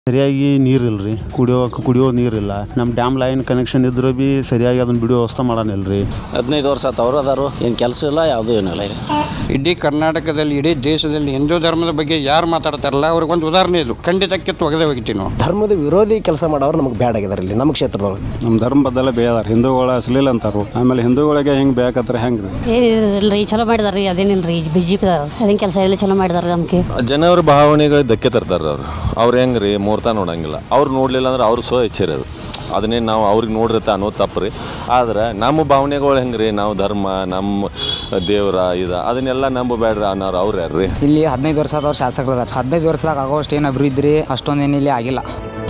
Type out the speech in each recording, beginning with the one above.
ಸರಿಯಾಗಿ ನೀರಿಲ್ರಿ ಕುಡಿಯೋಕೆ ಕುಡಿಯೋ ನೀರಿಲ್ಲ ನಮ್ಮ ಡ್ಯಾಮ್ ಲೈನ್ ಕನೆಕ್ಷನ್ ಇದ್ರೂ ಬಿ ಸರಿಯಾಗಿ ಅದನ್ನ ಬಿಡೋ ವ್ಯವಸ್ಥೆ ಮಾಡಾನಿಲ್ರಿ ಹದಿನೈದು ವರ್ಷ ಆತು ಅವರು ಅದಾರು ಏನು ಕೆಲಸ ಇಲ್ಲ ಯಾವುದೂ ಏನಿಲ್ಲ ಈಗ ಇಡೀ ಕರ್ನಾಟಕದಲ್ಲಿ ಇಡೀ ದೇಶದಲ್ಲಿ ಹಿಂದೂ ಧರ್ಮದ ಬಗ್ಗೆ ಯಾರು ಮಾತಾಡ್ತಾರಲ್ಲ ಅವ್ರಿಗೊಂದು ಉದಾಹರಣೆ ಇದು ಖಂಡಿತಕ್ಕೆ ಒಗೆದೇ ಹೋಗ್ತೀವಿ ನಾವು ಧರ್ಮದ ವಿರೋಧಿ ಕೆಲಸ ಮಾಡೋರು ನಮಗೆ ಬ್ಯಾಡ್ ಆಗಿದಾರೆ ಇಲ್ಲಿ ನಮ್ಮ ಕ್ಷೇತ್ರದೊಳಗೆ ನಮ್ಮ ಧರ್ಮ ಬದ್ದಲ ಬೇದಾರ ಹಿಂದೂಗಳ ಅಸಲಿಲ್ಲ ಅಂತಾರು ಆಮೇಲೆ ಹಿಂದೂಗಳಿಗೆ ಹೆಂಗೆ ಬೇಕತ್ರ ಹೆಂಗೆ ರೀ ಏನಿಲ್ರಿ ಚಲೋ ಮಾಡಿದಾರೆ ಅದೇನಿಲ್ರಿ ಬಿ ಜೆ ಪಿ ಅದೇನು ಕೆಲಸ ಎಲ್ಲ ಚಲೋ ಮಾಡಿದಾರೆ ನಮಗೆ ಜನರ ಭಾವನೆಗೆ ಧಕ್ಕೆ ತರ್ತಾರೆ ಅವ್ರು ಅವ್ರು ಹೆಂಗೆ ರೀ ಮುಹೂರ್ತ ನೋಡಂಗಿಲ್ಲ ಅವ್ರು ನೋಡಲಿಲ್ಲ ಅಂದ್ರೆ ಅವ್ರು ಸ್ವ ಇಚ್ಛೆ ಅದು ಅದನ್ನೇ ನಾವು ಅವ್ರಿಗೆ ನೋಡಿರತ್ತ ಅನ್ನೋದು ತಪ್ಪು ರೀ ಆದ್ರೆ ನಮ್ಮ ಭಾವನೆಗಳು ಹೆಂಗೆ ರೀ ನಾವು ಧರ್ಮ ನಮ್ಮ ದೇವರ ಇದು ಅದನ್ನೆಲ್ಲ ನಂಬಬೇಡ್ರಿ ಅನ್ನೋರು ಅವ್ರು ಯಾರು ರೀ ಇಲ್ಲಿ ಹದಿನೈದು ವರ್ಷ ಆದವ್ರು ಶಾಸಕರು ಅದಾರ ಹದಿನೈದು ವರ್ಷದಾಗ ಆಗೋಷ್ಟು ಏನು ಅಭಿವೃದ್ಧಿ ರೀ ಅಷ್ಟೊಂದೇನು ಇಲ್ಲಿ ಆಗಿಲ್ಲ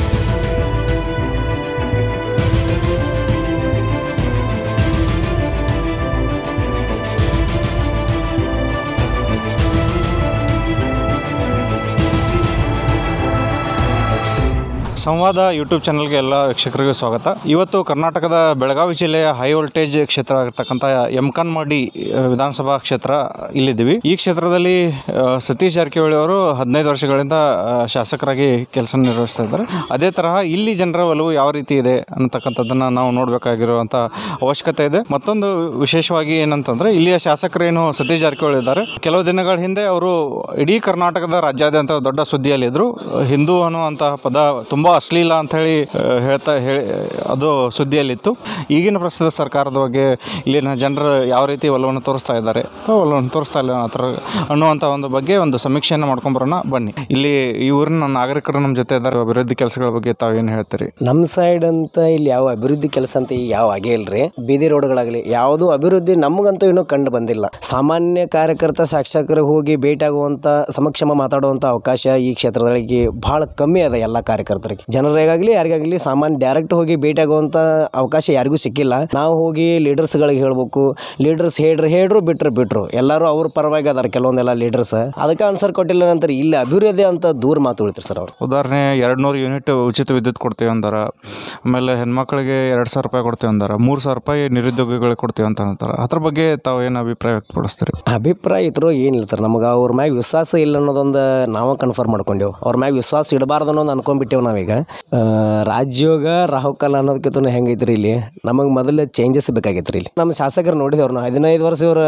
ಸಂವಾದ ಯೂಟ್ಯೂಬ್ ಚಾನಲ್ಗೆ ಎಲ್ಲ ವೀಕ್ಷಕರಿಗೂ ಸ್ವಾಗತ ಇವತ್ತು ಕರ್ನಾಟಕದ ಬೆಳಗಾವಿ ಜಿಲ್ಲೆಯ ಹೈ ವೋಲ್ಟೇಜ್ ಕ್ಷೇತ್ರ ಆಗಿರ್ತಕ್ಕಂಥ ಯಮಕನ್ಮಡಿ ಅಹ್, ವಿಧಾನಸಭಾ ಕ್ಷೇತ್ರ ಇಲ್ಲಿದ್ದೀವಿ ಈ ಕ್ಷೇತ್ರದಲ್ಲಿ ಅಹ್, ಸತೀಶ್ ಜಾರಕಿಹೊಳಿ ಅವರು ಹದಿನೈದು ವರ್ಷಗಳಿಂದ ಅಹ್, ಶಾಸಕರಾಗಿ ಕೆಲಸ ನಿರ್ವಹಿಸ್ತಾ ಇದ್ದಾರೆ ಅದೇ ತರಹ ಇಲ್ಲಿ ಜನರ ಒಲವು ಯಾವ ರೀತಿ ಇದೆ ಅನ್ನತಕ್ಕಂಥದ್ದನ್ನು ನಾವು ನೋಡಬೇಕಾಗಿರುವಂಥ ಅವಶ್ಯಕತೆ ಇದೆ ಮತ್ತೊಂದು ವಿಶೇಷವಾಗಿ ಏನಂತಂದರೆ ಇಲ್ಲಿಯ ಶಾಸಕರೇನು ಸತೀಶ್ ಜಾರಕಿಹೊಳಿ ಇದ್ದಾರೆ ಕೆಲವು ದಿನಗಳ ಹಿಂದೆ ಅವರು ಇಡೀ ಕರ್ನಾಟಕದ ರಾಜ್ಯಾದ್ಯಂತ ದೊಡ್ಡ ಸುದ್ದಿಯಲ್ಲಿದ್ದರು ಹಿಂದೂ ಅನ್ನುವಂತಹ ಪದ ತುಂಬ ಅಶ್ಲೀಲ ಅಂತ ಹೇಳಿ ಆ, ಹೇಳ್ತಾ ಹೇಳಿ ಅದು ಸುದ್ದಿಯಲ್ಲಿತ್ತು ಈಗಿನ ಪ್ರಸ್ತುತ ಸರ್ಕಾರದ ಬಗ್ಗೆ ಇಲ್ಲಿನ ಜನರು ಯಾವ ರೀತಿ ಒಲವನ್ನು ತೋರಿಸ್ತಾ ಇದ್ದಾರೆ ಅಥವಾ ಒಲವನ್ನು ತೋರಿಸ್ತಾ ಇಲ್ಲ ಆ ಥರ ಅನ್ನುವಂಥ ಒಂದು ಬಗ್ಗೆ ಒಂದು ಸಮೀಕ್ಷೆಯನ್ನು ಮಾಡ್ಕೊಂಬರೋಣ ಬನ್ನಿ ಇಲ್ಲಿ ಈ ಊರಿನ ನಾಗರಿಕರು ನಮ್ಮ ಜೊತೆ ಇದ್ದಾರೆ ಅಭಿವೃದ್ಧಿ ಕೆಲಸಗಳ ಬಗ್ಗೆ ತಾವೇನು ಹೇಳ್ತೀರಿ ನಮ್ಮ ಸೈಡ್ ಅಂತ ಇಲ್ಲಿ ಯಾವ ಅಭಿವೃದ್ಧಿ ಕೆಲಸ ಅಂತ ಈಗ ಯಾವ ಆಗೇ ಇಲ್ರಿ ಬೀದಿ ರೋಡ್ಗಳಾಗಲಿ ಯಾವುದು ಅಭಿವೃದ್ಧಿ ನಮಗಂತೂ ಇನ್ನೂ ಕಂಡು ಬಂದಿಲ್ಲ ಸಾಮಾನ್ಯ ಕಾರ್ಯಕರ್ತ ಶಾಸಕರಿಗೆ ಹೋಗಿ ಭೇಟಿ ಆಗುವಂಥ ಸಮಕ್ಷಮ ಮಾತಾಡುವಂಥ ಅವಕಾಶ ಈ ಕ್ಷೇತ್ರದೊಳಗೆ ಭಾಳ ಕಮ್ಮಿ ಅದ ಎಲ್ಲ ಕಾರ್ಯಕರ್ತರಿಗೆ ಜನರಿಗಾಗಲಿ ಯಾರಿಗಾಗಲಿ ಸಾಮಾನ್ಯ ಡೈರೆಕ್ಟ್ ಹೋಗಿ ಭೇಟಿ ಆಗುವಂಥ ಅವಕಾಶ ಯಾರಿಗೂ ಸಿಕ್ಕಿಲ್ಲ ನಾವು ಹೋಗಿ ಲೀಡರ್ಸ್ಗಳಿಗೆ ಹೇಳ್ಬೇಕು ಲೀಡರ್ಸ್ ಹೇಳ್ರಿ ಹೇಳ್ರು ಬಿಟ್ರು ಬಿಟ್ರು ಎಲ್ಲರೂ ಅವ್ರ ಪರವಾಗಿ ಅದಾರ ಕೆಲವೊಂದೆಲ್ಲ ಲೀಡರ್ಸ್ ಅದಕ್ಕೆ ಆನ್ಸರ್ ಕೊಟ್ಟಿಲ್ಲ ನಂತರ ಇಲ್ಲಿ ಅಭಿವೃದ್ಧಿ ಅಂತ ದೂರ ಮಾತು ಉಳಿತ್ರಿ ಸರ್ ಅವ್ರು ಉದಾಹರಣೆ ಎರಡು ನೂರು ಯೂನಿಟ್ ಉಚಿತ ವಿದ್ಯುತ್ ಕೊಡ್ತೀವಿ ಅಂದಾರ ಆಮೇಲೆ ಹೆಣ್ಮಕ್ಳಿಗೆ ಎರಡು ಸಾವಿರ ರೂಪಾಯಿ ಕೊಡ್ತೀವಿ ಅಂದಾರ ಮೂರು ಸಾವಿರ ರೂಪಾಯಿ ನಿರುದ್ಯೋಗಿಗಳಿಗೆ ಕೊಡ್ತೀವಿ ಅಂತ ಅಂತಾರೆ ಅದ್ರ ಬಗ್ಗೆ ತಾವು ಏನು ಅಭಿಪ್ರಾಯ ವ್ಯಕ್ತಪಡಿಸ್ತೀರಿ ಅಭಿಪ್ರಾಯ ಇದ್ರು ಏನಿಲ್ಲ ಸರ್ ನಮಗೆ ಅವ್ರ ಮ್ಯಾಗ ವಿಶ್ವಾಸ ಇಲ್ಲ ಅನ್ನೋದೊಂದು ನಾವು ಕನ್ಫರ್ಮ್ ಮಾಡ್ಕೊಂಡೇವು ಅವ್ರ ಮ್ಯಾಗ ವಿಶ್ವಾಸ ಇಡಬಾರ್ದು ಅನ್ನೋದು ಅನ್ಕೊಂಡ್ಬಿಟ್ಟೇವು ನಾವೀಗ ಆ, ರಾಜ್ಯೋಗ ರಾಹುಕಾಲ ಅನ್ನೋದಕ್ಕಿಂತ ಹೆಂಗೈತ್ರಿ ಇಲ್ಲಿ ನಮಗೆ ಮೊದಲು ಚೇಂಜಸ್ ಬೇಕಾಗೈತ್ರಿ ಇಲ್ಲಿ ನಮ್ಮ ಶಾಸಕರು ನೋಡಿದವ್ರು ನಾವು ಹದಿನೈದು ವರ್ಷ ಇವ್ರ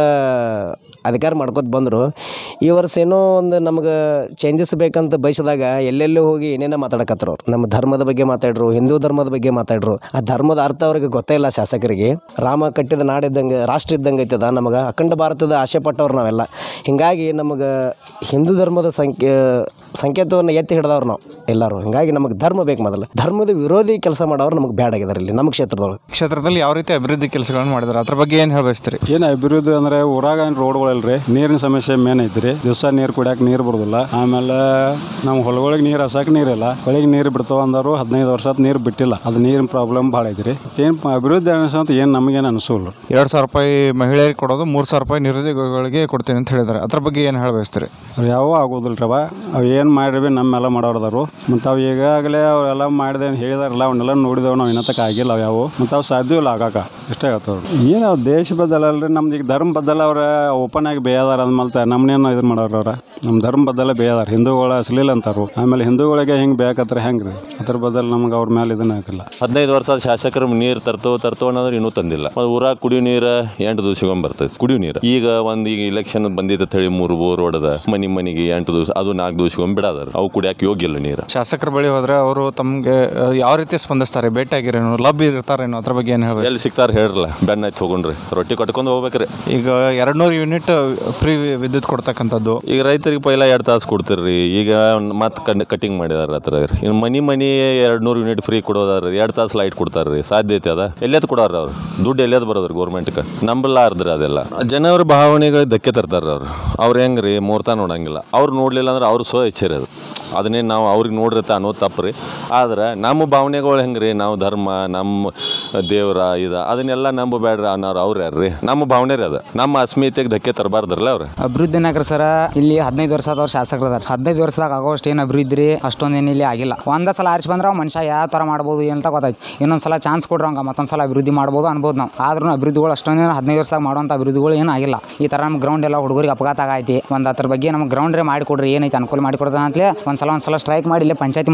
ಅಧಿಕಾರ ಮಾಡ್ಕೊತ ಬಂದರು ಈ ವರ್ಷ ಏನೋ ಒಂದು ನಮಗೆ ಚೇಂಜಸ್ ಬೇಕಂತ ಬಯಸಿದಾಗ ಎಲ್ಲೆಲ್ಲೋ ಹೋಗಿ ಏನೇನೋ ಮಾತಾಡಕತ್ತಾರ ಅವ್ರು ನಮ್ಮ ಧರ್ಮದ ಬಗ್ಗೆ ಮಾತಾಡ್ರು ಹಿಂದೂ ಧರ್ಮದ ಬಗ್ಗೆ ಮಾತಾಡ್ರು ಆ ಧರ್ಮದ ಅರ್ಥ ಅವ್ರಿಗೆ ಗೊತ್ತೇ ಇಲ್ಲ ಶಾಸಕರಿಗೆ ರಾಮ ಕಟ್ಟಿದ ನಾಡಿದ್ದಂಗೆ ರಾಷ್ಟ್ರ ಇದ್ದಂಗೆ ಐತದ ನಮಗೆ ಅಖಂಡ ಭಾರತದ ಆಸೆ ಪಟ್ಟವ್ರು ನಾವೆಲ್ಲ ಹಿಂಗಾಗಿ ನಮಗೆ ಹಿಂದೂ ಧರ್ಮದ ಸಂಖ್ಯೆ ಸಂಕೇತವನ್ನು ಎತ್ತಿ ಹಿಡ್ದವ್ರು ನಾವು ಎಲ್ಲರೂ ಹಿಂಗಾಗಿ ನಮಗೆ ಧರ್ಮ ಬೇಕು ಮೊದಲು ಧರ್ಮದ ವಿರೋಧಿ ಕೆಲಸ ಮಾಡೋರು ನಮಗೆ ಬ್ಯಾಡ್ ಆಗಿದ್ದಾರೆ ಇಲ್ಲಿ ನಮ್ಮ ಕ್ಷೇತ್ರದೊಳಗೆ ಕ್ಷೇತ್ರದಲ್ಲಿ ಯಾವ ರೀತಿ ಅಭಿವೃದ್ಧಿ ಕೆಲಸಗಳನ್ನು ಮಾಡಿದ್ದಾರೆ ಅದ್ರ ಬಗ್ಗೆ ಏನು ಹೇಳಬಯಸ್ತೀರಿ ಏನು ಅಭಿವೃದ್ಧಿ ಅಂದ್ರೆ ಊರಾಗ ಏನು ರೋಡ್ಗಳಿಲ್ರಿ ನೀರಿನ ಸಮಸ್ಯೆ ಮೇನ್ ಐತ್ರಿ ದಿವಸ ನೀರು ಕುಡಿಯಕ್ಕೆ ನೀರು ಬರೋದಿಲ್ಲ ಆಮೇಲೆ ನಮ್ಮ ಹೊಲಗಳಿಗೆ ನೀರು ಹಸಕ್ಕೆ ನೀರಿಲ್ಲ ಹೊಳಿಗೆ ನೀರು ಬಿಡ್ತಾವ ಅಂದರು ಹದಿನೈದು ವರ್ಷ ಆತ್ ನೀರು ಬಿಟ್ಟಿಲ್ಲ ಅದು ನೀರಿನ ಪ್ರಾಬ್ಲಮ್ ಭಾಳ ಐತ್ರಿ ಏನು ಅಭಿವೃದ್ಧಿ ಅನಿಸಂತ ಏನು ನಮಗೇನು ಅನಿಸೋಲ್ಲ ಎರಡು ಸಾವಿರ ರೂಪಾಯಿ ಮಹಿಳೆಯರಿಗೆ ಕೊಡೋದು ಮೂರು ಸಾವಿರ ರೂಪಾಯಿ ನಿರುದ್ಯೋಗಿಗಳಿಗೆ ಕೊಡ್ತೀನಿ ಅಂತ ಹೇಳಿದ್ದಾರೆ ಅದ್ರ ಬಗ್ಗೆ ಏನು ಹೇಳಬಯಸ್ತೀರಿ ಅವ್ರು ಯಾವ ಆಗೋದಿಲ್ಲ ರವ ಅವು ಏನು ಮಾಡಿರಿ ನಮ್ಮೆಲ್ಲ ಮಾಡೋರ್ದಾರು ಮತ್ತು ಅವು ಈಗಾಗಲೇ ಅವೆಲ್ಲ ಮಾಡಿದೆ ಹೇಳಿದಾರಲ್ಲ ಅವನ್ನೆಲ್ಲ ನೋಡಿದೆವು ನಾವು ಇನ್ನತಕ್ಕ ಆಗಿಲ್ಲ ಅವು ಯಾವ ಮತ್ತು ಅವು ಸಾಧ್ಯ ಇಲ್ಲ ಆಗಾಕ ಇಷ್ಟೇ ಹೇಳ್ತವ್ರು ಏನು ಅವ್ರು ದೇಶ ಬದಲ ಅಲ್ರಿ ನಮ್ದು ಈಗ ಧರ್ಮ ಬದಲ ಅವ್ರ ಓಪನ್ ಆಗಿ ಬೇಯದಾರ ಅಂದ್ಮೇಲೆ ನಮ್ಮನ್ನೇನು ಇದು ಮಾಡೋರು ಅವ್ರ ನಮ್ಮ ಧರ್ಮ ಬದಲ ಬೇಯದಾರ ಹಿಂದೂಗಳು ಅಸಲಿಲ್ಲ ಅಂತಾರು ಆಮೇಲೆ ಹಿಂದೂಗಳಿಗೆ ಹೆಂಗೆ ಬೇಕತ್ರ ಹೆಂಗೆ ರೀ ಅದ್ರ ಬದಲು ನಮ್ಗೆ ಅವ್ರ ಮೇಲೆ ಇದನ್ನ ಹಾಕಿಲ್ಲ ಹದಿನೈದು ವರ್ಷ ಶಾಸಕರು ನೀರು ತರ್ತೋ ತರ್ತೋ ಅನ್ನೋದ್ರೆ ಇನ್ನೂ ತಂದಿಲ್ಲ ಮತ್ತು ಊರಾಗ ಕುಡಿಯೋ ನೀರು ಎಂಟು ದಿವ್ಸಕ್ಕೊಮ್ಮೆ ಬರ್ತೈತೆ ಕುಡಿಯೋ ನೀರು ಈಗ ಒಂದು ಈಗ ಇಲೆಕ್ಷನ್ ಬಂದಿದ್ದ ಹೇಳಿ ಮೂರು ಬೋರ್ ಹೊಡೆದ ಮನೆ ಮನೆಗೆ ಎಂಟು ದಿವಸ ಅದು ನಾಲ್ಕು ದಿವ್ಸಕ್ಕೊಮ್ಮೆ ಬಿಡೋದಾರ ಅವು ಕುಡಿಯಕ್ಕೆ ಯೋಗ್ಯ ಇಲ್ಲ ನೀರು ಶಾಸಕರ ಬಳಿ ಹೋದರೆ ಅವರು ತಮಗೆ ಯಾವ ರೀತಿ ಸ್ಪಂದಿಸ್ತಾರೆ ಭೇಟಿಯಾಗಿರೇನು ಲಭ್ಯ ಇರ್ತಾರೇನು ಅದ್ರ ಬಗ್ಗೆ ಏನು ಹೇಳಬೇಕು ಎಲ್ಲಿ ಸಿಗ್ತಾರ ಹೇಳ್ರಲ್ಲ ಬೆನ್ನ ಹಚ್ಚಿ ಹೋಗೊಂಡ್ರಿ ರೊಟ್ಟಿ ಕಟ್ಕೊಂಡು ಹೋಗ್ಬೇಕ್ರಿ ಈಗ ಎರಡು ನೂರು ಯೂನಿಟ್ ಫ್ರೀ ವಿದ್ಯುತ್ ಕೊಡ್ತಕ್ಕಂಥದ್ದು ಈಗ ರೈತರಿಗೆ ಪೈಲ ಎರಡು ತಾಸು ಕೊಡ್ತಿರ್ರಿ ಈಗ ಮತ್ತೆ ಕಣ್ ಕಟಿಂಗ್ ಮಾಡಿದಾರ ಹತ್ರ ಇನ್ನು ಮನಿ ಮನಿ ಎರಡು ನೂರು ಯೂನಿಟ್ ಫ್ರೀ ಕೊಡೋದಾರ ಎರಡು ತಾಸು ಲೈಟ್ ಕೊಡ್ತಾರ ರೀ ಸಾಧ್ಯತೆ ಅದ ಎಲ್ಲೆದ್ ಕೊಡೋರು ಅವ್ರು ದುಡ್ಡು ಎಲ್ಲೆದ್ ಬರೋದ್ರಿ ಗೌರ್ಮೆಂಟ್ಗೆ ನಂಬಲಾರ್ದ್ರಿ ಅದೆಲ್ಲ ಜನರ ಭಾವನೆಗೆ ಧಕ್ಕೆ ತರ್ತಾರ ಅವ್ರು ಅವ್ರು ಹೆಂಗೆ ರೀ ಮುಹೂರ್ತ ನೋಡಂಗಿಲ್ಲ ಅವ್ರು ನೋಡಲಿಲ್ಲ ಅಂದ್ರೆ ಅವ್ರು ಸ್ವ ಇಚ್ಛೆ ರೀ ಅದು ಅದನ್ನೇ ನಾವು ಅವ್ರಿಗೆ ನೋಡಿರತ್ತ ಅನ್ನೋದು ತಪ್ಪು ರೀ ಆದ್ರೆ ನಮ್ಮ ಭಾವನೆಗಳು ಹೆಂಗೆ ರೀ ನಾವು ಧರ್ಮ ನಮ್ಮ ದೇವರ ಇದು ಅದನ್ನೆಲ್ಲ ನಂಬಬೇಡ್ರಿ ಅನ್ನೋರು ಅವ್ರು ಯಾರು ರೀ ನಮ್ಮ ಭಾವನೆ ರೀ ಅದು ನಮ್ಮ ಅಸ್ಮಿತೆಗೆ ಧಕ್ಕೆ ತರಬಾರ್ದ್ರಲ್ಲ ಅವ್ರು ಅಭಿವೃದ್ಧಿ ನಾಗ್ರಿ ಸರ ಇಲ್ಲಿ ಹದಿನೈದು ವರ್ಷ ಆದವ್ರು ಶಾಸಕರು ಅದಾರ ಹದಿನೈದು ವರ್ಷದಾಗ ಆಗೋಷ್ಟು ಏನು ಅಭಿವೃದ್ಧಿ ರೀ ಅಷ್ಟೊಂದು ಇಲ್ಲಿ ಆಗಿಲ್ಲ ಒಂದ ಸಲ ಆರಿಸಿ ಬಂದ್ರೆ ಅವ ಮನುಷ್ಯ ಯಾವ ಥರ ಮಾಡ್ಬೋದು ಏನಂತ ಗೊತ್ತಾಯ್ತು ಇನ್ನೊಂದು ಸಲ ಚಾನ್ಸ್ ಕೊಡ್ರಿ ಹಂಗೆ ಮತ್ತೊಂದು ಸಲ ಅಭಿವೃದ್ಧಿ ಮಾಡ್ಬೋದು ಅನ್ಬೋದು ನಾವು ಆದ್ರೂ ಅಭಿವೃದ್ಧಿಗಳು ಅಷ್ಟೊಂದೇನು ಹದಿನೈದು ವರ್ಷದಾಗ ಮಾಡುವಂಥ ಅಭಿವೃದ್ಧಿಗಳು ಏನು ಆಗಿಲ್ಲ ಈ ಥರ ನಮ್ಮ ಗ್ರೌಂಡ್ ಎಲ್ಲ ಹುಡುಗರಿಗೆ ಅಪಘಾತ ಆಗೈತಿ ಒಂದು ಅದ್ರ ಬಗ್ಗೆ ನಮ್ಗೆ ಗ್ರೌಂಡ್ ರೇ ಮಾಡಿಕೊಡ್ರಿ ಏನೈತೆ ಅನುಕೂಲ ಮಾಡಿಕೊಡ್ದ ಅಂತಲೇ ಒಂದು ಸಲ ಒಂದು ಸಲ ಸ್ಟ್ರೈಕ್ ಮಾಡಿ ಇಲ್ಲೇ ಪಂಚಾಯತಿ ಮುಂದೆ ಬಂದು ಒಂದು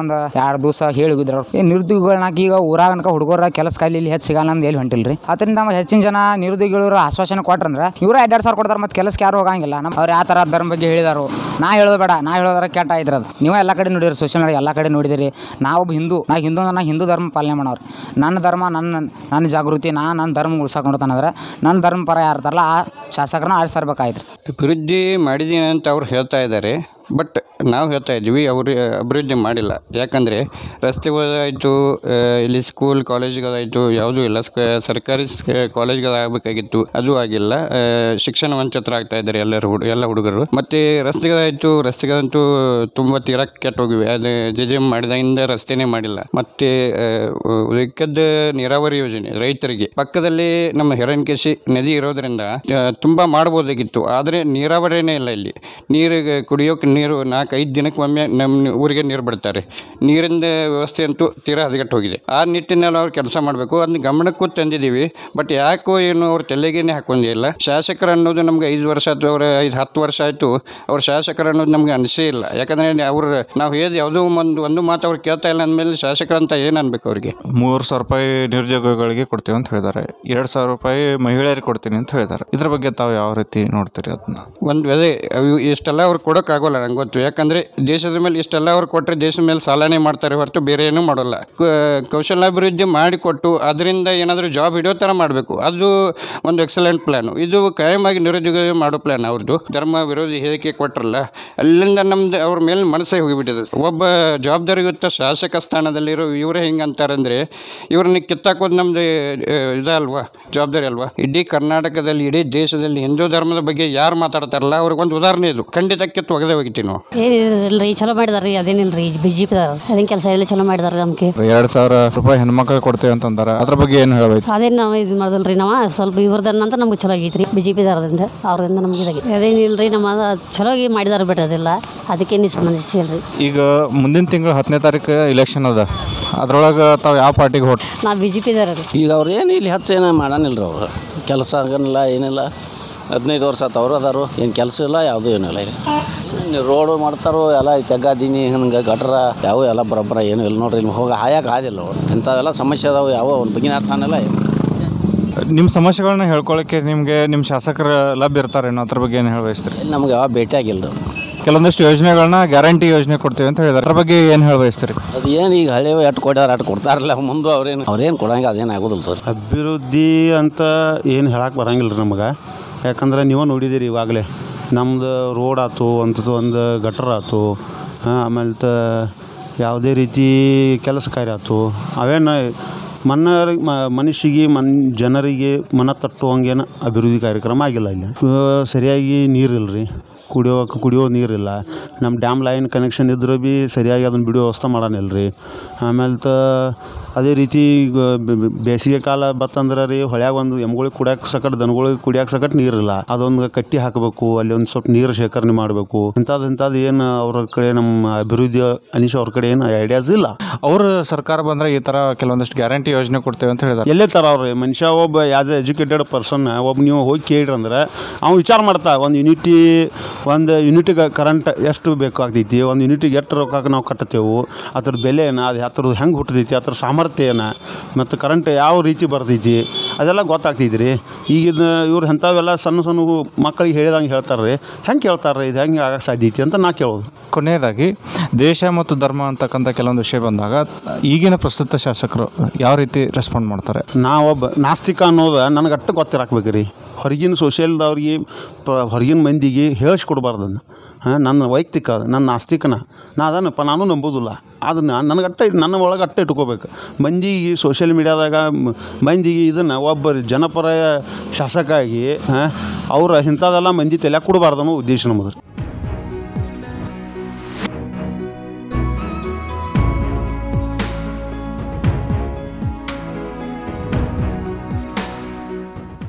ಒಂದು ಎರಡು ದಿವಸ ಹೇಳಿ ಹೋಗಿದ್ರು ಅವ್ರು ಈ ನಿರುದ್ಯೋಗಿಗಳನ್ನ ಈಗ ಊರಾಗ ಅನ್ಕ ಹುಡುಗರ ಕೆಲಸ ಕಾಲಿ ಇಲ್ಲಿ ಹೆಚ್ಚು ಸಿಗಲ್ಲ ಅಂತ ಎಲ್ಲಿ ಹೊಂಟಿಲ್ರಿ ಅದರಿಂದ ನಮ್ಮ ಹೆಚ್ಚಿನ ಜನ ನಿರುದ್ಯೋಗಿಗಳು ಆಶ್ವಾಸನೆ ಕೊಟ್ರಂದ್ರೆ ಇವ್ರು ಎರಡು ಸಾವಿರ ಕೊಡ್ತಾರೆ ಮತ್ತೆ ಕೆಲಸಕ್ಕೆ ಯಾರು ಹೋಗಂಗಿಲ್ಲ ನಮ್ಮ ಅವ್ರು ಯಾವ ಥರ ಧರ್ಮ ಬಗ್ಗೆ ಹೇಳಿದಾರು ನಾ ಹೇಳೋದು ಬೇಡ ನಾ ಹೇಳೋದ್ರ ಕೆಟ್ಟ ಆಯ್ತು ಅದು ನೀವು ಎಲ್ಲ ಕಡೆ ನೋಡಿರಿ ಸೋಷಿಯಲ್ ಮೀಡಿಯಾ ಎಲ್ಲ ಕಡೆ ನೋಡಿದಿರಿ ನಾವೊಬ್ಬ ಹಿಂದೂ ನಾ ಹಿಂದೂ ಅಂದ್ರೆ ನಾ ಹಿಂದೂ ಧರ್ಮ ಪಾಲನೆ ಮಾಡೋರು ನನ್ನ ಧರ್ಮ ನನ್ನ ನನ್ನ ಜಾಗೃತಿ ನಾ ನನ್ನ ಧರ್ಮ ಉಳ್ಸಕ್ಕೆ ನೋಡ್ತಾನಂದ್ರೆ ನನ್ನ ಧರ್ಮ ಪರ ಯಾರು ಇರ್ತಾರಲ್ಲ ಆ ಶಾಸಕರನ್ನ ಆರಿಸಿ ತರ್ಬೇಕಾಯ್ತು ಅಭಿವೃದ್ಧಿ ಮಾಡಿದ್ದೀನಿ ಅಂತ ಅವ್ರು ಹೇಳ್ತಾ ಇದ್ದಾರೆ ಬಟ್ ನಾವು ಹೇಳ್ತಾ ಇದ್ವಿ ಅವರು ಅಭಿವೃದ್ಧಿ ಮಾಡಿಲ್ಲ ಯಾಕಂದರೆ ರಸ್ತೆಗಳಾಯಿತು ಇಲ್ಲಿ ಸ್ಕೂಲ್ ಕಾಲೇಜ್ಗಳಾಯಿತು ಯಾವುದೂ ಇಲ್ಲ ಸ್ಕ ಸರ್ಕಾರಿ ಕಾಲೇಜ್ಗಳಾಗಬೇಕಾಗಿತ್ತು ಅದು ಆಗಿಲ್ಲ ಆ, ಶಿಕ್ಷಣ ವಂಚಿತರಾಗ್ತಾ ಇದ್ದಾರೆ ಎಲ್ಲರೂ ಹುಡು ಎಲ್ಲ ಹುಡುಗರು ಮತ್ತು ರಸ್ತೆಗಳಾಯಿತು ರಸ್ತೆಗಳಂತೂ ತುಂಬ ತೀರಾ ಕೆಟ್ಟು ಹೋಗಿವೆ ಅದು ಜೆ ಜೆ ಮಾಡಿದಾಗಿಂದ ರಸ್ತೆನೇ ಮಾಡಿಲ್ಲ ಮತ್ತು ಉಳಿಕದ ನೀರಾವರಿ ಯೋಜನೆ ರೈತರಿಗೆ ಪಕ್ಕದಲ್ಲಿ ನಮ್ಮ ಹಿರಣ್ಯಕೇಶಿ ನದಿ ಇರೋದ್ರಿಂದ ಆ, ತುಂಬ ಮಾಡ್ಬೋದಾಗಿತ್ತು ಆದರೆ ನೀರಾವರಿನೇ ಇಲ್ಲ ಇಲ್ಲಿ ನೀರಿಗೆ ಕುಡಿಯೋಕೆ ನೀರು ನಾಲ್ಕು ಐದು ದಿನಕ್ಕೆ ಒಮ್ಮೆ ನಮ್ಮ ಊರಿಗೆ ನೀರು ಬಿಡ್ತಾರೆ ನೀರಿನ ವ್ಯವಸ್ಥೆ ಅಂತೂ ತೀರಾ ಹದಗೆಟ್ಟು ಹೋಗಿದೆ ಆ ನಿಟ್ಟಿನಲ್ಲಿ ಅವ್ರು ಕೆಲಸ ಮಾಡಬೇಕು ಅದನ್ನ ಗಮನಕ್ಕೂ ತಂದಿದ್ದೀವಿ ಬಟ್ ಯಾಕೋ ಏನು ಅವ್ರ ತಲೆಗೇನೆ ಹಾಕೊಂಡಿಲ್ಲ ಶಾಸಕರು ಅನ್ನೋದು ನಮ್ಗೆ ಐದು ವರ್ಷ ಆಯ್ತು ಅವ್ರ ಐದು ಹತ್ತು ವರ್ಷ ಆಯಿತು ಅವ್ರ ಶಾಸಕರು ಅನ್ನೋದು ನಮ್ಗೆ ಅನಿಸೇ ಇಲ್ಲ ಯಾಕಂದರೆ ಅವ್ರು ನಾವು ಹೇಳಿದ ಯಾವುದೋ ಒಂದು ಒಂದು ಮಾತು ಅವ್ರು ಕೇಳ್ತಾ ಇಲ್ಲ ಅಂದಮೇಲೆ ಶಾಸಕರಂತ ಏನು ಅನ್ಬೇಕು ಅವ್ರಿಗೆ ಮೂರು ಸಾವಿರ ರೂಪಾಯಿ ನಿರುದ್ಯೋಗಿಗಳಿಗೆ ಕೊಡ್ತೀವಿ ಅಂತ ಹೇಳಿದ್ದಾರೆ ಎರಡು ಸಾವಿರ ರೂಪಾಯಿ ಮಹಿಳೆಯರಿಗೆ ಕೊಡ್ತೀನಿ ಅಂತ ಹೇಳಿದ್ದಾರೆ ಇದ್ರ ಬಗ್ಗೆ ತಾವು ಯಾವ ರೀತಿ ನೋಡ್ತೀರಿ ಅದನ್ನ ಒಂದು ವೇಳೆ ಅವು ಇಷ್ಟೆಲ್ಲ ಅವ್ರು ಕೊಡೋಕ್ಕಾಗೋಲ್ಲ ನಂಗೆ ಗೊತ್ತು ಯಾಕಂದರೆ ದೇಶದ ಮೇಲೆ ಇಷ್ಟೆಲ್ಲ ಅವ್ರು ಕೊಟ್ಟರೆ ದೇಶದ ಮೇಲೆ ಸಾಲನೇ ಮಾಡ್ತಾರೆ ಹೊರತು ಬೇರೆ ಏನೂ ಮಾಡೋಲ್ಲ ಕ- ಕೌಶಲ್ಯಾಭಿವೃದ್ಧಿ ಮಾಡಿಕೊಟ್ಟು ಅದರಿಂದ ಏನಾದರೂ ಜಾಬ್ ಹಿಡಿಯೋ ಥರ ಮಾಡಬೇಕು ಅದು ಒಂದು ಎಕ್ಸಲೆಂಟ್ ಪ್ಲ್ಯಾನು ಇದು ಕಾಯಮಾಗಿ ನಿರುದ್ಯೋಗ ಮಾಡೋ ಪ್ಲ್ಯಾನ್ ಅವ್ರದ್ದು ಧರ್ಮ ವಿರೋಧಿ ಹೇಳಿಕೆ ಕೊಟ್ಟರಲ್ಲ ಅಲ್ಲಿಂದ ನಮ್ದು ಅವ್ರ ಮೇಲೆ ಮನಸ್ಸೇ ಹೋಗಿಬಿಟ್ಟಿದೆ ಒಬ್ಬ ಜವಾಬ್ದಾರಿಯುತ ಶಾಸಕ ಸ್ಥಾನದಲ್ಲಿರೋ ಇವರೇ ಹಿಂಗೆ ಅಂತಾರಂದರೆ ಇವ್ರನ್ನ ಕಿತ್ತಾಕೋದು ನಮ್ಮದು ಇದಲ್ವಾ ಜವಾಬ್ದಾರಿ ಅಲ್ವಾ ಇಡೀ ಕರ್ನಾಟಕದಲ್ಲಿ ಇಡೀ ದೇಶದಲ್ಲಿ ಹಿಂದೂ ಧರ್ಮದ ಬಗ್ಗೆ ಯಾರು ಮಾತಾಡ್ತಾರಲ್ಲ ಅವ್ರಿಗೊಂದು ಉದಾಹರಣೆ ಇದು ಖಂಡಿತ ಕಿತ್ತು ಒಗೆದೇ ಹೋಗಿತ್ತೀವಿ ನಾವು ಏನಿಲ್ಲ ರೀ ಚಲೋ ಮಾಡಿದಾರೆ ರೀ ಅದೇನಿಲ್ಲ ರೀ ಬಿ ಜೆ ಪಿದವ್ರು ಅದೇನು ಕೆಲಸ ಎಲ್ಲ ಚಲೋ ಮಾಡಿದಾರೆ ನಮ್ಗೆ ಎರಡು ಸಾವಿರ ರೂಪಾಯಿ ಹೆಣ್ಮಕ್ಳಿಗೆ ಕೊಡ್ತೀವಿ ಅಂತಂದಾರೆ ಅದ್ರ ಬಗ್ಗೆ ಏನು ಹೇಳ್ಬೇಕು ಅದೇನು ನಾವು ಇದು ಮಾಡಿದಲ್ಲ ರೀ ನಾವು ಸ್ವಲ್ಪ ಇವ್ರದ್ದು ನಂತರ ನಮ್ಗೆ ಚಲೋ ಆಗೈತೆ ರೀ ಬಿ ಜೆ ಪಿದವ್ರದಿಂದ ಅವ್ರಿಂದ ನಮ್ಗೆ ಇದಾಗೈತೆ ಅದೇನಿಲ್ಲ ರೀ ನಮ್ಮ ಚಲೋ ಆಗಿ ಮಾಡಿದಾರೆ ಬಿಟ್ಟು ಅದೆಲ್ಲ ಅದಕ್ಕೆ ನೀವು ಸಂಬಂಧಿಸಿಲ್ಲ ರೀ ಈಗ ಮುಂದಿನ ತಿಂಗಳು ಹತ್ತನೇ ತಾರೀಕು ಇಲೆಕ್ಷನ್ ಅದ ಅದ್ರೊಳಗೆ ತಾವು ಯಾವ ಪಾರ್ಟಿಗೆ ಹೊಟ್ ನಾವು ಬಿ ಜೆ ಪಿದವ್ರು ರೀ ಈಗ ಅವ್ರು ಏನು ಇಲ್ಲಿ ಹೆಚ್ಚು ಏನು ಮಾಡಾನಿಲ್ಲ ಅವರು ಕೆಲಸ ಆಗನಿಲ್ಲ ಏನಿಲ್ಲ ಹದಿನೈದು ವರ್ಷ ಆತು ಅವರು ಅದಾರು ಏನು ಕೆಲಸ ಇಲ್ಲ ಯಾವುದೂ ಏನಿಲ್ಲ ಈಗ ರೋಡು ಮಾಡ್ತಾರೋ ಎಲ್ಲ ತೆಗ್ಗಾದೀನಿ ಹಂಗೆ ಗಟ್ರ ಯಾವ ಎಲ್ಲ ಬರೋಬ್ಬರ ಏನೂ ಇಲ್ಲ ನೋಡ್ರಿ ಇಲ್ಲಿ ಹೋಗಿ ಹಾಯಕ್ಕೆ ಆದಿಲ್ಲ ಅವ್ರು ಇಂಥವೆಲ್ಲ ಸಮಸ್ಯೆ ಅದಾವೆ ಯಾವ ಒಂದು ಬಗೆನಾರ್ಸಾನಿಲ್ಲ ನಿಮ್ಮ ಸಮಸ್ಯೆಗಳನ್ನ ಹೇಳ್ಕೊಳ್ಳೋಕ್ಕೆ ನಿಮಗೆ ನಿಮ್ಮ ಶಾಸಕರು ಲಭ್ಯ ಇರ್ತಾರೇನೋ ಅದ್ರ ಬಗ್ಗೆ ಏನು ಹೇಳಬಯಸ್ತೀರಿ ಇಲ್ಲಿ ನಮ್ಗೆ ಯಾವ ಭೇಟಿ ಆಗಿಲ್ಲ ರೀ ಕೆಲವೊಂದಿಷ್ಟು ಯೋಜನೆಗಳನ್ನ ಗ್ಯಾರಂಟಿ ಯೋಜನೆ ಕೊಡ್ತೀವಿ ಅಂತ ಹೇಳಿದಾರೆ ಅದ್ರ ಬಗ್ಗೆ ಏನು ಹೇಳಬಯಸ್ತೀರಿ ಅದು ಏನು ಈಗ ಹಳೆ ಎಟ್ಟು ಕೊಡ್ಯಾರ ಅಟ್ಟು ಕೊಡ್ತಾರಲ್ಲ ಮುಂದೆ ಅವ್ರೇನು ಅವ್ರೇನು ಕೊಡಂಗೆ ಅದೇನು ಆಗೋದಿಲ್ಲ ತೋರಿ ಅಭಿವೃದ್ಧಿ ಅಂತ ಏನು ಹೇಳಕ್ಕೆ ಬರಂಗಿಲ್ಲ ರೀ ನಮಗೆ ಯಾಕಂದ್ರೆ ನೀವು ನೋಡಿದ್ದೀರಿ ಇವಾಗಲೇ ನಮ್ದು ರೋಡ್ ಆಯ್ತು ಅಂಥದ್ದು ಒಂದು ಗಟ್ರ ಆಯ್ತು ಹಾಂ ಆಮೇಲೆ ತ ಯಾವುದೇ ರೀತಿ ಕೆಲಸ ಕಾರ್ಯ ಆಯ್ತು ಅವೇನು ಮನ ಮನುಷ್ಯಗೆ ಮನ್ ಜನರಿಗೆ ಮನ ತಟ್ಟುವಂಗೇನು ಅಭಿವೃದ್ಧಿ ಕಾರ್ಯಕ್ರಮ ಆಗಿಲ್ಲ ಇಲ್ಲಿ ಆ, ಸರಿಯಾಗಿ ನೀರಿಲ್ಲ ರೀ ಕುಡಿಯೋಕೆ ಕುಡಿಯೋ ನೀರಿಲ್ಲ ನಮ್ಮ ಡ್ಯಾಮ್ ಲೈನ್ ಕನೆಕ್ಷನ್ ಇದ್ರೂ ಭೀ ಸರಿಯಾಗಿ ಅದನ್ನು ಬಿಡೋ ವ್ಯವಸ್ಥೆ ಮಾಡಾನಿಲ್ಲ ರೀ ಆಮೇಲೆ ತ ಅದೇ ರೀತಿ ಈಗ ಬೆ- ಬೆ- ಬೇಸಿಗೆ ಕಾಲ ಬತ್ತಂದ್ರೆ ರೀ ಹೊಳ್ಯಾಗ ಒಂದು ಎಮ್ಗಳಿಗೆ ಕುಡಿಯೋಕೆ ಸಕಟ್ ದನಗಳಿಗೆ ಕುಡಿಯೋಕೆ ಸಕಟ್ ನೀರಿಲ್ಲ ಅದೊಂದು ಕಟ್ಟಿ ಹಾಕಬೇಕು ಅಲ್ಲಿ ಒಂದು ಸ್ವಲ್ಪ ನೀರು ಶೇಖರಣೆ ಮಾಡಬೇಕು ಇಂಥದ್ದು ಇಂಥದ್ದು ಏನು ಅವ್ರ ಕಡೆ ನಮ್ಮ ಅಭಿವೃದ್ಧಿ ಅನಿಶ್ ಅವ್ರ ಕಡೆ ಏನು ಐಡಿಯಾಸ್ ಇಲ್ಲ ಅವ್ರ ಸರ್ಕಾರ ಬಂದರೆ ಈ ಥರ ಕೆಲವೊಂದಿಷ್ಟು ಗ್ಯಾರಂಟಿ ಯೋಜನೆ ಕೊಡ್ತೇವೆ ಅಂತ ಹೇಳಿದಾರೆ ಎಲ್ಲೇ ಥರ ಅವ್ರಿ ಮನುಷ್ಯ ಒಬ್ಬ ಆ್ಯಸ್ ಎ ಎಜುಕೇಟೆಡ್ ಪರ್ಸನ್ ಒಬ್ಬ ನೀವು ಹೋಗಿ ಕೇಳ್ರಿ ಅಂದ್ರೆ ಅವ್ನು ವಿಚಾರ ಮಾಡ್ತಾ ಒಂದು ಯೂನಿಟಿ ಒಂದು ಯೂನಿಟಿಗೆ ಕರೆಂಟ್ ಎಷ್ಟು ಬೇಕಾಗ್ತೈತಿ ಒಂದು ಯೂನಿಟಿಗೆ ಎಷ್ಟು ರೊಕ್ಕಕ್ಕೆ ನಾವು ಕಟ್ಟತೇವೆ ಅದ್ರ ಬೆಲೆ ಏನು ಅದು ಹತ್ರದ್ದು ಹೆಂಗೆ ಹುಟ್ಟತೈತಿ ಅದ್ರ ಸಾಮರ್ಥ್ಯ ಏನು ಮತ್ತು ಕರೆಂಟ್ ಯಾವ ರೀತಿ ಬರ್ತೈತಿ ಅದೆಲ್ಲ ಗೊತ್ತಾಗ್ತೈತಿ ರೀ ಈಗಿನ ಇವ್ರು ಎಂಥವೆಲ್ಲ ಸಣ್ಣ ಸಣ್ಣ ಮಕ್ಕಳಿಗೆ ಹೇಳಿದಂಗೆ ಹೇಳ್ತಾರೆ ರೀ ಹೆಂಗೆ ಕೇಳ್ತಾರೆ ಇದು ಹೆಂಗೆ ಆಗಕ್ಕೆ ಸಾಧ್ಯ ಐತಿ ಅಂತ ನಾ ಕೇಳೋದು ಕೊನೆಯದಾಗಿ ದೇಶ ಮತ್ತು ಧರ್ಮ ಅಂತಕ್ಕಂಥ ಕೆಲವೊಂದು ವಿಷಯ ಬಂದಾಗ ಈಗಿನ ಪ್ರಸ್ತುತ ಶಾಸಕರು ಯಾವ ರೀತಿ ರೆಸ್ಪಾಂಡ್ ಮಾಡ್ತಾರೆ ನಾವೊಬ್ಬ ನಾಸ್ತಿಕ ಅನ್ನೋದು ನನಗೆ ಅಟ್ಟು ಗೊತ್ತಿರಾಕ್ಬೇಕು ರೀ ಹೊರಗಿನ ಸೋಷಿಯಲ್ದವ್ರಿಗೆ ಪ ಹೊರಗಿನ ಮಂದಿಗೆ ಹೇಳಿಸ್ಕೊಡ್ಬಾರ್ದು ಅದನ್ನ ಹಾಂ ನನ್ನ ವೈಯಕ್ತಿಕ ಅದು ನನ್ನ ನಾಸ್ತಿಕನ ನಾ ಅದನ್ನಪ್ಪ ನಾನು ನಂಬೋದಿಲ್ಲ ಅದನ್ನು ನನಗೆ ಅಟ್ಟ ನನ್ನ ಒಳಗೆ ಅಟ್ಟ ಇಟ್ಕೋಬೇಕು ಮಂದಿಗೆ ಸೋಷಿಯಲ್ ಮೀಡ್ಯಾದಾಗ ಮ- ಮಂದಿಗೆ ಇದನ್ನು ಒಬ್ಬ ಜನಪರ ಶಾಸಕ ಆಗಿ ಹಾಂ ಅವ್ರು ಇಂಥದ್ದೆಲ್ಲ ಮಂದಿ ತಲೆ ಕೊಡಬಾರ್ದು ಅನ್ನೋ ಉದ್ದೇಶ ನಮ್ಮದು